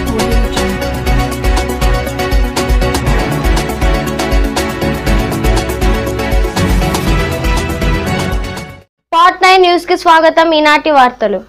part nine news కి స్వాగతం ఈనాటి వార్తలు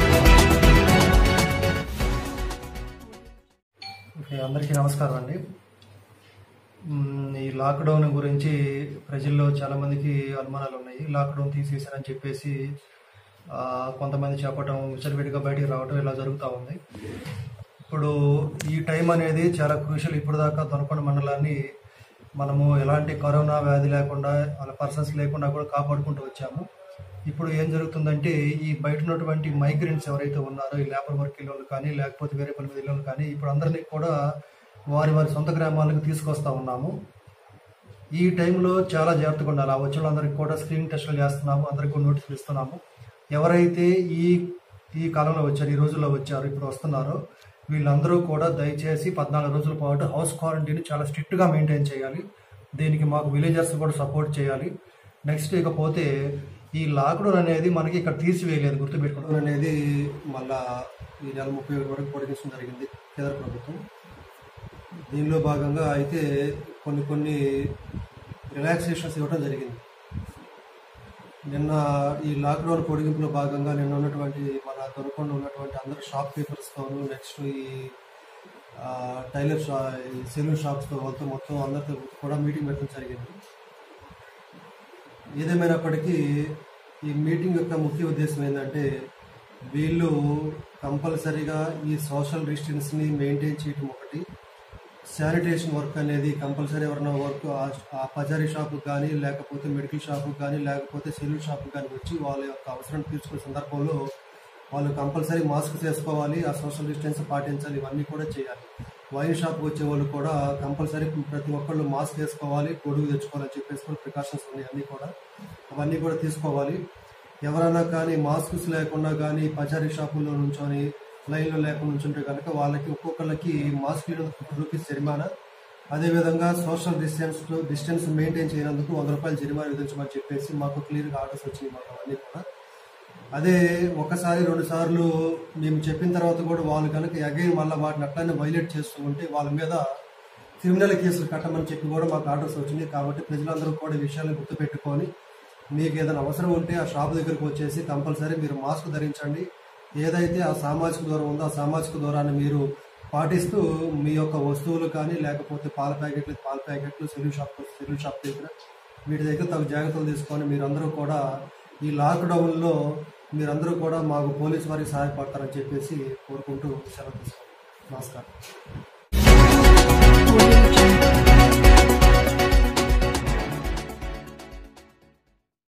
ఓకే అందరికీ నమస్కారం అండి మ్మ్, ఈ లాక్డౌన్ గురించి ప్రజల్లో చాలా మందికి అనుమానాలు ఉన్నాయి లాక్డౌన్ తీసేశారని చెప్పేసి ఆ, కొంతమంది చెప్పటం విచ్చలవిడిగా బయటికి రావటం ఇలా జరుగుతూ ఉంది ఇప్పుడు ఈ టైం అనేది చాలా క్రూషియల్ ఇప్పుడు దాకా దొనకొండ మండలాన్ని మనము ఎలాంటి కరోనా వ్యాధి లేకుండా వాళ్ళ పర్సన్స్ లేకుండా కూడా కాపాడుకుంటూ వచ్చాము ఇప్పుడు ఏం జరుగుతుందంటే ఈ బయట ఉన్నటువంటి మైగ్రెంట్స్ ఎవరైతే ఉన్నారో ఈ లేబర్ వర్క్ ఇళ్ళు కానీ లేకపోతే వేరే పని మీద ఇళ్ళు కానీ ఇప్పుడు అందరినీ కూడా వారి వారి సొంత గ్రామాలకు తీసుకొస్తా ఉన్నాము ఈ టైంలో చాలా జాగ్రత్తగా ఉండాలి ఆ వచ్చిన వాళ్ళందరికీ కూడా స్క్రీనింగ్ టెస్టులు చేస్తున్నాము అందరికీ కూడా నోటీసులు ఇస్తున్నాము ఎవరైతే ఈ ఈ కాలంలో వచ్చారు ఈ రోజుల్లో వచ్చారు ఇప్పుడు వస్తున్నారో వీళ్ళందరూ కూడా దయచేసి పద్నాలుగు రోజుల పాటు హౌస్ క్వారంటైన్ చాలా స్ట్రిక్ట్గా మెయింటైన్ చేయాలి దీనికి మాకు విలేజర్స్ కూడా సపోర్ట్ చేయాలి నెక్స్ట్ ఇకపోతే ఈ లాక్డౌన్ అనేది మనకి ఇక్కడ తీసివేయలేదు గుర్తుపెట్టుకోవడం అనేది మళ్ళా ఈ నెల ముప్పై ఒకటి వరకు పొడిగించడం జరిగింది కేంద్ర ప్రభుత్వం దీనిలో భాగంగా అయితే కొన్ని కొన్ని రిలాక్సేషన్స్ ఇవ్వడం జరిగింది నిన్న ఈ లాక్డౌన్ పొడిగింపులో భాగంగా నిన్న ఉన్నటువంటి మన దొరకొండ ఉన్నటువంటి అందరు షాప్ కీపర్స్తోను నెక్స్ట్ ఈ ఆ, టైలర్ షా ఈ సెలూన్ షాప్స్తో వాళ్ళతో మొత్తం అందరితో కూడా మీటింగ్ పెట్టడం జరిగింది ఏదేమైనప్పటికీ ఈ మీటింగ్ యొక్క ముఖ్య ఉద్దేశం ఏంటంటే వీళ్ళు కంపల్సరీగా ఈ సోషల్ డిస్టెన్స్ని మెయింటైన్ చేయడం ఒకటి శానిటేషన్ వర్క్ అనేది కంపల్సరీ ఎవరైనా వర్క్ ఆ పచారీ షాపు కానీ లేకపోతే మెడికల్ షాపు కానీ లేకపోతే సెలూన్ షాపు కానీ వచ్చి వాళ్ళ యొక్క అవసరం తీర్చుకునే సందర్భంలో వాళ్ళు కంపల్సరీ మాస్క్ చేసుకోవాలి ఆ సోషల్ డిస్టెన్స్ పాటించాలి ఇవన్నీ కూడా చేయాలి వైన్ షాప్ వచ్చే వాళ్ళు కూడా కంపల్సరీ ప్రతి ఒక్కళ్ళు మాస్క్ వేసుకోవాలి గొడుగు తెచ్చుకోవాలని చెప్పేసి కూడా ప్రికాషన్స్ ఉన్నాయి అన్నీ కూడా అవన్నీ కూడా తీసుకోవాలి ఎవరైనా కానీ మాస్క్స్ లేకుండా కానీ పచారీ షాపుల్లో నుంచొని లైన్లో లేకుండా ఉంచుంటే కనుక వాళ్ళకి ఒక్కొక్కళ్ళకి మాస్క్ ఫిఫ్టీ రూపీస్ జరిమానా అదేవిధంగా సోషల్ డిస్టెన్స్ డిస్టెన్స్ మెయింటైన్ చేయనందుకు వంద రూపాయలు జరిమానా విధించమని చెప్పేసి మాకు క్లియర్గా ఆర్డర్స్ వచ్చినాయి మాకు అవన్నీ కూడా అదే ఒకసారి రెండు సార్లు మేము చెప్పిన తర్వాత కూడా వాళ్ళు కనుక అగైన్ మళ్ళీ వాటిని అట్లానే వైలేట్ చేస్తూ ఉంటే వాళ్ళ మీద క్రిమినల్ కేసులు కట్టమని చెప్పి కూడా మాకు ఆర్డర్స్ వచ్చినాయి కాబట్టి ప్రజలందరూ కూడా ఈ విషయాన్ని గుర్తుపెట్టుకొని మీకు ఏదైనా అవసరం ఉంటే ఆ షాప్ దగ్గరకు వచ్చేసి కంపల్సరీ మీరు మాస్క్ ధరించండి ఏదైతే ఆ సామాజిక దూరం ఉందో ఆ సామాజిక దూరాన్ని మీరు పాటిస్తూ మీ యొక్క వస్తువులు కానీ లేకపోతే పాల ప్యాకెట్లు పాల ప్యాకెట్లు సెల్యూన్ షాప్ సెల్యూన్ షాప్ దగ్గర వీటి దగ్గర తగు జాగ్రత్తలు తీసుకొని మీరందరూ కూడా ఈ లాక్డౌన్లో మీరందరూ కూడా మాకు పోలీసు వారికి సహాయపడతారని చెప్పేసి కోరుకుంటూ సెలవు తీసుకోండి నమస్కారం